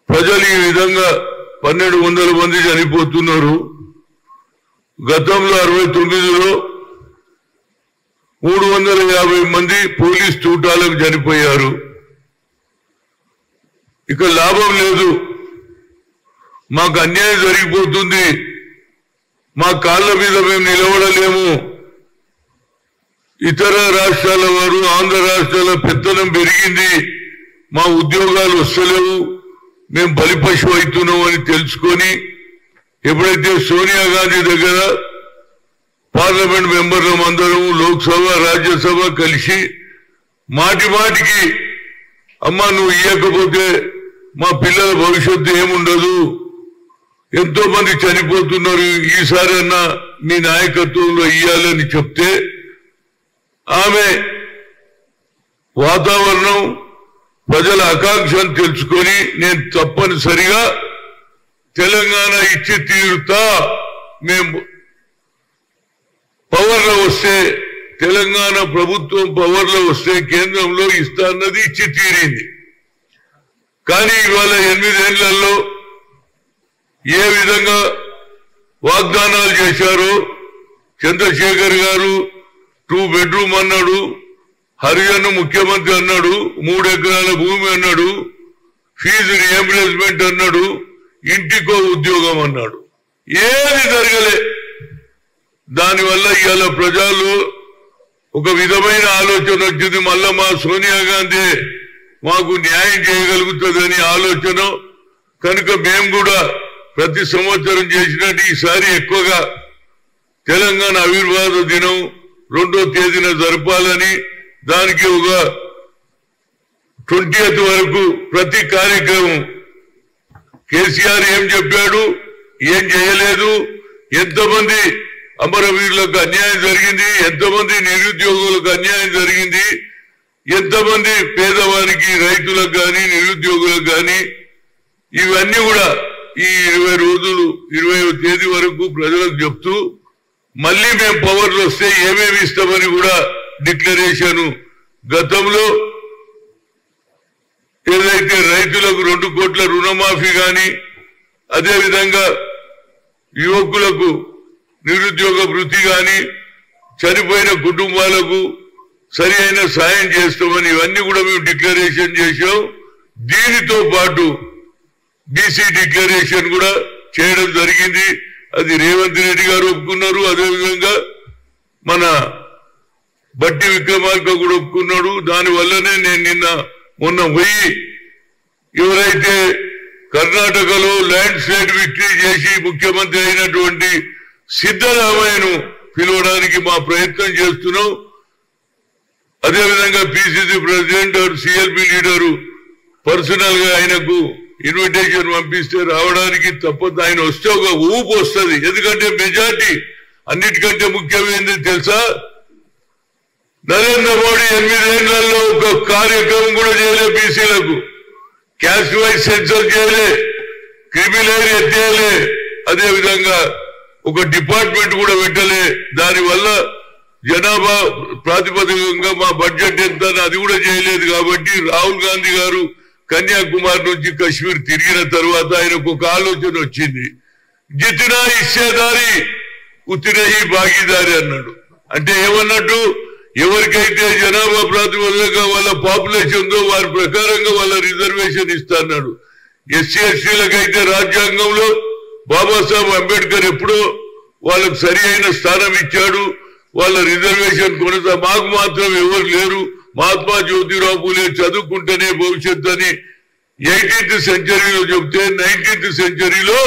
ప్రజలు ఈ విధంగా పన్నెండు వందల మంది చనిపోతున్నారు గతంలో అరవై తొమ్మిదిలో మూడు వందల యాభై మంది పోలీస్ తూటాలకు చనిపోయారు ఇక లాభం లేదు మాకు అన్యాయం జరిగిపోతుంది మా కాళ్ళ మీద మేము నిలబడలేము ఇతర రాష్ట్రాల వారు ఆంధ్ర రాష్ట్రాల పెత్తనం పెరిగింది మా ఉద్యోగాలు వస్తలేవు మేము బలిపశు అవుతున్నాం అని తెలుసుకొని ఎప్పుడైతే సోనియా గాంధీ దగ్గర పార్లమెంట్ మెంబర్లం అందరం లోక్సభ రాజ్యసభ కలిసి మాటి మాటికి అమ్మా నువ్వు ఇవ్వకపోతే మా పిల్లల భవిష్యత్తు ఏముండదు ఎంతో మంది చనిపోతున్నారు ఈసారన్నా మీ నాయకత్వంలో ఇయ్యాలని చెప్తే ఆమె వాతావరణం ప్రజల ఆకాంక్షను తెలుసుకొని నేను తప్పనిసరిగా తెలంగాణ ఇచ్చి తీరుతా మేము పవర్ లో వస్తే తెలంగాణ ప్రభుత్వం పవర్ లో వస్తే కేంద్రంలో ఇస్తా అన్నది ఇచ్చి తీరింది కానీ ఇవాళ ఎనిమిదేళ్లలో ఏ విధంగా వాగ్దానాలు చేశారో చంద్రశేఖర్ గారు టూ బెడ్రూమ్ అన్నాడు హరిజన్ ముఖ్యమంత్రి అన్నాడు మూడు ఎకరాల భూమి అన్నాడు ఫీజు రియంబర్స్మెంట్ అన్నాడు ఇంటికో ఉద్యోగం అన్నాడు ఏది జరగలే దానివల్ల ఇవాళ ప్రజలు ఒక విధమైన ఆలోచన వచ్చింది మళ్ళా మా సోనియా గాంధీ మాకు న్యాయం చేయగలుగుతుందని ఆలోచన కనుక మేము కూడా ప్రతి సంవత్సరం చేసినట్టు ఈసారి ఎక్కువగా తెలంగాణ ఆవిర్భావ దినం రెండో తేదీన జరపాలని దానికి ఒక ట్వంటీ వరకు ప్రతి కార్యక్రమం కేసీఆర్ ఏం చెప్పాడు ఏం చేయలేదు ఎంతమంది అమరవీరులకు అన్యాయం జరిగింది ఎంతమంది నిరుద్యోగులకు అన్యాయం జరిగింది ఎంతమంది పేదవారికి రైతులకు కానీ నిరుద్యోగులకు కానీ ఇవన్నీ కూడా ఈ ఇరవై రోజులు ఇరవై తేదీ వరకు ప్రజలకు చెప్తూ మళ్ళీ మేము పవర్లు వస్తే ఏమేమి ఇస్తామని కూడా డిక్లరేషన్ గతంలో ఏదైతే రైతులకు రెండు కోట్ల రుణమాఫీ గాని అదే విధంగా యువకులకు నిరుద్యోగ వృత్తి గాని చనిపోయిన కుటుంబాలకు సరి అయిన సాయం చేస్తామని ఇవన్నీ కూడా మేము డిక్లరేషన్ చేశాం దీనితో పాటు బీసీ డిక్లరేషన్ కూడా చేయడం జరిగింది అది రేవంత్ రెడ్డి గారు ఒప్పుకున్నారు అదేవిధంగా మన బట్టి విక్రమార్క కూడా ఒప్పుకున్నాడు దాని వల్లనే నేను నిన్న మొన్న పోయి ఎవరైతే కర్ణాటకలో ల్యాండ్ స్లైడ్ విక్టరీ చేసి ముఖ్యమంత్రి అయినటువంటి సిద్ధరామయ్యను పిలవడానికి మా ప్రయత్నం చేస్తున్నాం అదేవిధంగా PCC president CLP leader personal గా ఆయనకు ఇన్విటేషన్ పంపిస్తే రావడానికి తప్పదు ఆయన వస్తే ఒక ఊపు వస్తుంది ఎందుకంటే మెజార్టీ అన్నిటికంటే ముఖ్యమైనది తెలుసా నరేంద్ర మోడీ ఎనిమిదేళ్లలో ఒక కార్యక్రమం కూడా చేయలే బీసీలకు క్యాస్ట్ వైజ్ సెన్సర్ చేయలే క్రిమినల్ ఎత్తేయలే అదే విధంగా ఒక డిపార్ట్మెంట్ కూడా పెట్టలే దాని వల్ల జనాభా ప్రాతిపదికంగా మా బడ్జెట్ ఎంత అని అది కూడా చేయలేదు కాబట్టి రాహుల్ గాంధీ గారు కన్యాకుమారి నుంచి కశ్మీర్ తిరిగిన తర్వాత ఆయనకు ఒక ఆలోచన వచ్చింది జితినా ఇచ్చేదారి ఉత్తినహి భాగీదారి అన్నాడు అంటే ఏమన్నట్టు ఎవరికైతే జనాభా ప్రాతిపదికగా వాళ్ళ పాపులేషన్ ఉందో వారి ప్రకారంగా వాళ్ళ రిజర్వేషన్ ఇస్తాన్నాడు ఎస్సీ ఎస్టీలకైతే రాజ్యాంగంలో బాబాసాహెబ్ అంబేద్కర్ ఎప్పుడో వాళ్ళకు సరి అయిన స్థానం ఇచ్చాడు వాళ్ళ రిజర్వేషన్ కొనసా మాకు మాత్రం ఎవరు లేరు మహాత్మా జ్యోతిరావు పూలే చదువుకుంటేనే భవిష్యత్ అని ఎయిటీన్త్ సెంచరీలో చెప్తే నైన్టీన్త్ సెంచరీలో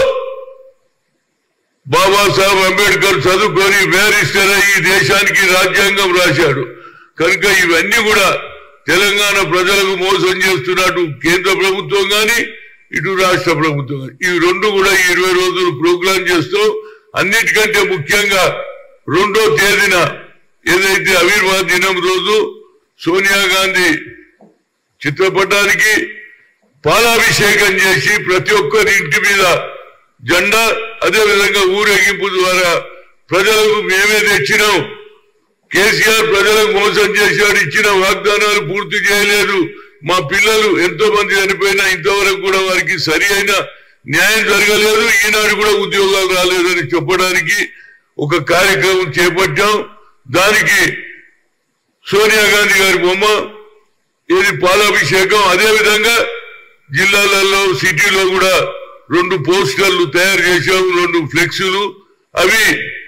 బాబాసాహెబ్ అంబేద్కర్ చదువుకొని వేరిస్టర్ ఈ దేశానికి రాజ్యాంగం రాశాడు కనుక ఇవన్నీ కూడా తెలంగాణ ప్రజలకు మోసం చేస్తున్నట్టు కేంద్ర ప్రభుత్వం గాని ఇటు రాష్ట్ర ప్రభుత్వం గాని ఈ రెండు కూడా ఈ ఇరవై రోజులు ప్రోగ్రాం చేస్తూ అన్నిటికంటే ముఖ్యంగా రెండో తేదీన ఏదైతే ఆవిర్భావ దినం రోజు సోనియా గాంధీ చిత్రపటానికి పాలాభిషేకం చేసి ప్రతి ఒక్కరి ఇంటి మీద జెండా అదే విధంగా ఊరేగింపు ద్వారా ప్రజలకు మేమే తెచ్చినాం కేసీఆర్ ప్రజలకు మోసం చేశాడు ఇచ్చిన వాగ్దానాలు పూర్తి చేయలేదు మా పిల్లలు ఎంతో మంది చనిపోయినా ఇంతవరకు కూడా వారికి సరి అయిన న్యాయం జరగలేదు ఈనాడు కూడా ఉద్యోగాలు రాలేదని చెప్పడానికి ఒక కార్యక్రమం చేపట్టాం దానికి సోనియా గాంధీ గారి బొమ్మ ఇది పాలాభిషేకం అదే విధంగా జిల్లాలలో సిటీలో కూడా రెండు పోస్టర్లు తయారు చేశాం రెండు ఫ్లెక్సులు అవి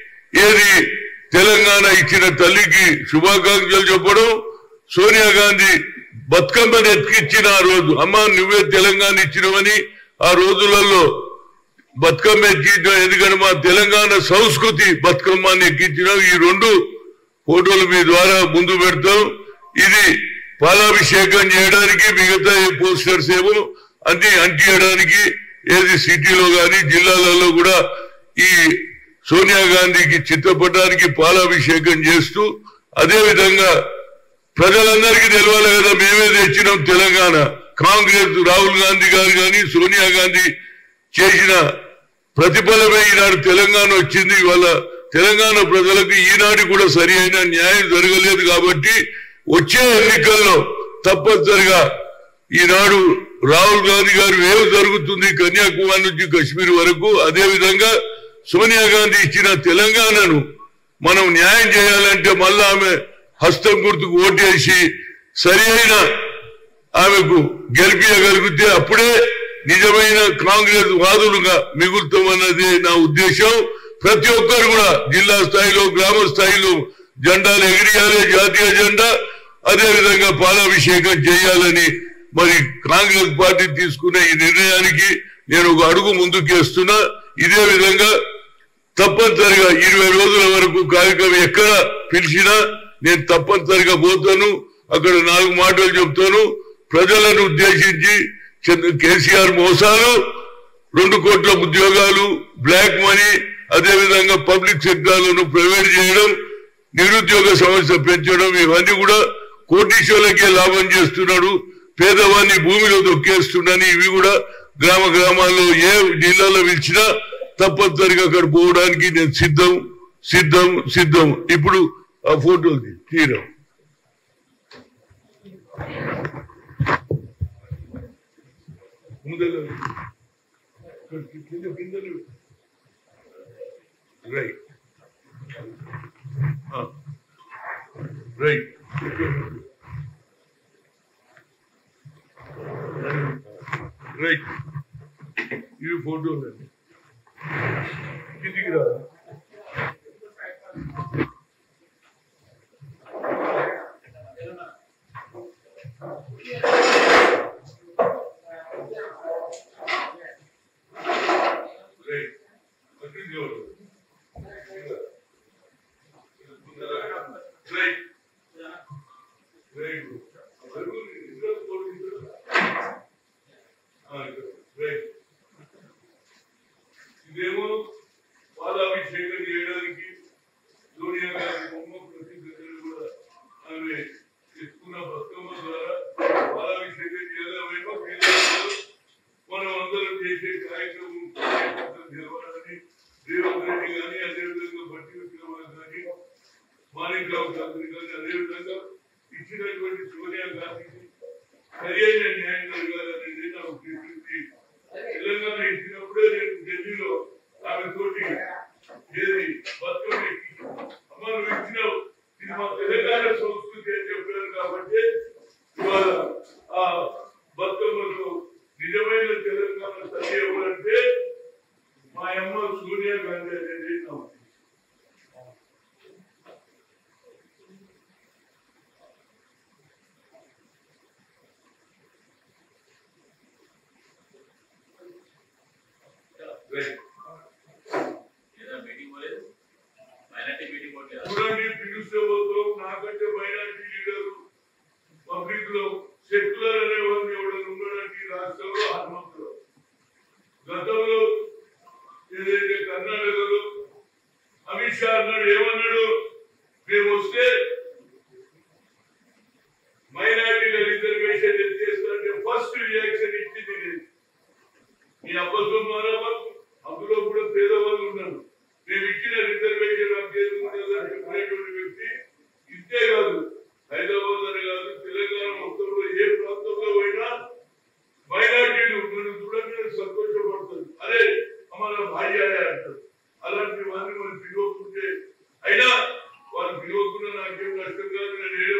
ఏది తెలంగాణ ఇచ్చిన తల్లికి శుభాకాంక్షలు చెప్పడం సోనియా గాంధీ బతుకమ్మని ఎత్తికిచ్చిన ఆ రోజు అమ్మ నువ్వే తెలంగాణ ఇచ్చినవని ఆ రోజులలో బతుకమ్మ ఎక్కించడం ఎందుకంటే మా తెలంగాణ సంస్కృతి బతుకమ్మని ఎక్కించడం ఈ రెండు ఫోటోలు మీ ద్వారా ముందు పెడతాం ఇది పాలాభిషేకం చేయడానికి మిగతా ఏ పోస్టర్స్ ఏమో అన్ని అంటియడానికి ఏది సిటీలో గాని జిల్లాలలో కూడా ఈ సోనియా గాంధీకి చిత్రపటానికి పాలాభిషేకం చేస్తూ అదే విధంగా ప్రజలందరికీ తెలవాలి కదా మేమే తెచ్చినాం తెలంగాణ కాంగ్రెస్ రాహుల్ గాంధీ గారు కానీ సోనియా గాంధీ చేసిన ప్రతిఫలమే ఈనాడు తెలంగాణ వచ్చింది ఇవాళ తెలంగాణ ప్రజలకు ఈనాడు కూడా సరి అయిన న్యాయం జరగలేదు కాబట్టి వచ్చే ఎన్నికల్లో తప్పనిసరిగా ఈనాడు రాహుల్ గాంధీ గారు ఏమి జరుగుతుంది కన్యాకుమారి నుంచి కశ్మీర్ వరకు అదే విధంగా సోనియా గాంధీ ఇచ్చిన తెలంగాణను మనం న్యాయం చేయాలంటే మళ్ళా ఆమె హస్తం గుర్తుకు ఓటేసి సరి అయిన ఆమెకు గెలిపించగలిగితే అప్పుడే నిజమైన కాంగ్రెస్ వాదులుగా మిగులుతామన్నది నా ఉద్దేశం ప్రతి ఒక్కరు కూడా జిల్లా స్థాయిలో గ్రామ స్థాయిలో జెండాలు ఎగిరియాలి జాతీయ జెండా అదే విధంగా పాలాభిషేకం చేయాలని మరి కాంగ్రెస్ పార్టీ తీసుకున్న ఈ నిర్ణయానికి నేను ఒక అడుగు ముందుకేస్తున్నా ఇదే విధంగా తప్పనిసరిగా ఇరవై రోజుల వరకు కార్యక్రమం ఎక్కడ పిలిచినా నేను తప్పనిసరిగా పోతాను అక్కడ నాలుగు మాటలు చెప్తాను ప్రజలను ఉద్దేశించి చంద్ర కేసీఆర్ మోసాలు రెండు కోట్ల ఉద్యోగాలు బ్లాక్ మనీ అదే విధంగా పబ్లిక్ సెక్టార్లను ప్రైవేట్ చేయడం నిరుద్యోగ సమస్య పెంచడం ఇవన్నీ కూడా కోటీశ్వరులకే లాభం చేస్తున్నాడు పేదవాన్ని భూమిలో దొక్కేస్తున్నాడని ఇవి కూడా గ్రామ గ్రామాల్లో ఏ జిల్లాలో పిలిచినా తప్పనిసరిగా అక్కడ పోవడానికి నేను సిద్ధం సిద్ధం సిద్ధం ఇప్పుడు ఆ ఫోటోలు తీరం ముందర కింద కింద రైట్ రైట్ రైట్ ఇవి ఫోటోలు అండి కిందికి రా రైట్ అక్కడికి ఎవరు రైట్ రైట్ రైట్ ఇదేమో పాలాభిషేకం చేయడానికి సోనియా గాంధీ బొమ్మ ప్రసిద్ధులు కూడా ఆమె ఎత్తుకున్న బతుకమ్మ ద్వారా పాలాభిషేకం చేయలేమో మనం అందరం చేసే కార్యక్రమం నిలబడాలని రేవంత్ రెడ్డి కానీ అదేవిధంగా బట్టి విక్రమార్ కానీ మాణిక్రావు గాంధీ కానీ అదేవిధంగా ఇచ్చినటువంటి సోనియా గాంధీకి సరి అయిన న్యాయం జరగాలనేది నా ఉద్దేశం తెలంగాణ ఇచ్చినప్పుడే నేను ఢిల్లీలో ఆమె తోటి ఏది బతుకమ్మ ఎక్కి అమ్మ నువ్వు ఇచ్చినావు ఇది మా తెలంగాణ సంస్కృతి అని చెప్పారు కాబట్టి ఇవాళ ఆ బతుకమ్మకు నిజమైన తెలంగాణ తల్లి ఎవరంటే మా అమ్మ సోనియా గాంధీ అనేది నా ఉద్దేశం. Right. ఏదో మీటింగ్ పోలేదు మైనార్టీ మీటింగ్ పోలేదు చూడండి పిలిస్తే పోతాం నాకంటే మైనార్టీ లీడర్ పబ్లిక్ లో సెక్యులర్ అనేవాడిని ఎవడన్నా ఉన్నాడంటే ఈ రాష్ట్రంలో హనుమంతులు గతంలో ఏదైతే కర్ణాటకలో అమిత్ షా అన్నాడు ఏమన్నాడు మేము వస్తే మైనార్టీల రిజర్వేషన్ ఎత్తేస్తారంటే ఫస్ట్ రియాక్షన్ ఇచ్చింది నేను ఈ అబద్ధం మానవ అందులో కూడా పేదవాళ్ళు ఉన్నారు మేము ఇచ్చిన రిజర్వేషన్ చెప్పినటువంటి వ్యక్తి ఇంతే కాదు హైదరాబాద్ అనే కాదు తెలంగాణ మొత్తంలో నాకేం కష్టం కాదు నేను